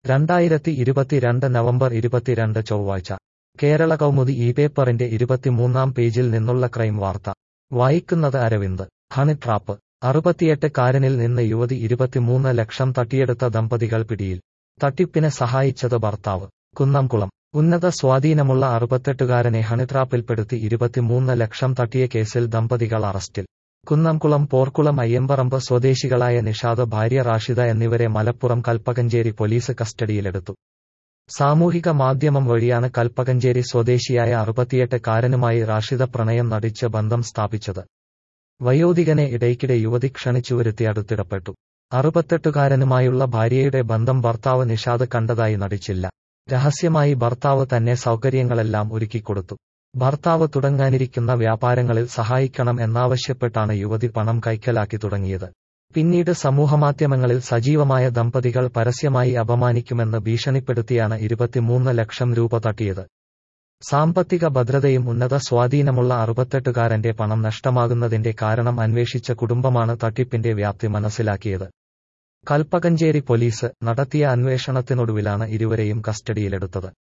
രണ്ടായിരത്തി ഇരുപത്തിരണ്ട് നവംബർ ഇരുപത്തിരണ്ട് ചൊവ്വാഴ്ച കേരള കൗമുദി ഈ പേപ്പറിന്റെ ഇരുപത്തിമൂന്നാം പേജിൽ നിന്നുള്ള ക്രൈം വാർത്ത വായിക്കുന്നത് അരവിന്ദ് ഹണി ട്രാപ്പ് അറുപത്തിയെട്ട് കാരനിൽ നിന്ന് യുവതി ഇരുപത്തിമൂന്ന് ലക്ഷം തട്ടിയെടുത്ത ദമ്പതികൾ പിടിയിൽ തട്ടിപ്പിന് സഹായിച്ചത് ഭർത്താവ് കുന്നംകുളം ഉന്നത സ്വാധീനമുള്ള അറുപത്തെട്ടുകാരനെ ഹണിട്രാപ്പിൽപ്പെടുത്തി ഇരുപത്തിമൂന്ന് ലക്ഷം തട്ടിയ കേസിൽ ദമ്പതികൾ അറസ്റ്റിൽ കുന്നംകുളം പോർക്കുളം അയ്യമ്പറമ്പ് സ്വദേശികളായ നിഷാദ് ഭാര്യ റാഷിദ എന്നിവരെ മലപ്പുറം കൽപ്പകഞ്ചേരി പോലീസ് കസ്റ്റഡിയിലെടുത്തു സാമൂഹിക മാധ്യമം വഴിയാണ് കൽപ്പകഞ്ചേരി സ്വദേശിയായ അറുപത്തിയെട്ട് കാരനുമായി റാഷിദ പ്രണയം നടിച്ച് ബന്ധം സ്ഥാപിച്ചത് വയോധികനെ ഇടയ്ക്കിടെ യുവതി ക്ഷണിച്ചു വരുത്തി അടുത്തിടപെട്ടു അറുപത്തെട്ടുകാരനുമായുള്ള ഭാര്യയുടെ ബന്ധം ഭർത്താവ് നിഷാദ് കണ്ടതായി നടിച്ചില്ല രഹസ്യമായി ഭർത്താവ് തന്നെ സൗകര്യങ്ങളെല്ലാം ഒരുക്കിക്കൊടുത്തു ഭർത്താവ് തുടങ്ങാനിരിക്കുന്ന വ്യാപാരങ്ങളിൽ സഹായിക്കണം എന്നാവശ്യപ്പെട്ടാണ് യുവതി പണം കൈക്കലാക്കി തുടങ്ങിയത് പിന്നീട് സമൂഹമാധ്യമങ്ങളിൽ സജീവമായ ദമ്പതികൾ പരസ്യമായി അപമാനിക്കുമെന്ന് ഭീഷണിപ്പെടുത്തിയാണ് ഇരുപത്തിമൂന്ന് ലക്ഷം രൂപ തട്ടിയത് സാമ്പത്തിക ഭദ്രതയും ഉന്നത സ്വാധീനമുള്ള അറുപത്തെട്ടുകാരന്റെ പണം നഷ്ടമാകുന്നതിന്റെ കാരണം അന്വേഷിച്ച കുടുംബമാണ് തട്ടിപ്പിന്റെ വ്യാപ്തി മനസ്സിലാക്കിയത് കൽപ്പകഞ്ചേരി പോലീസ് നടത്തിയ അന്വേഷണത്തിനൊടുവിലാണ് ഇരുവരെയും കസ്റ്റഡിയിലെടുത്തത്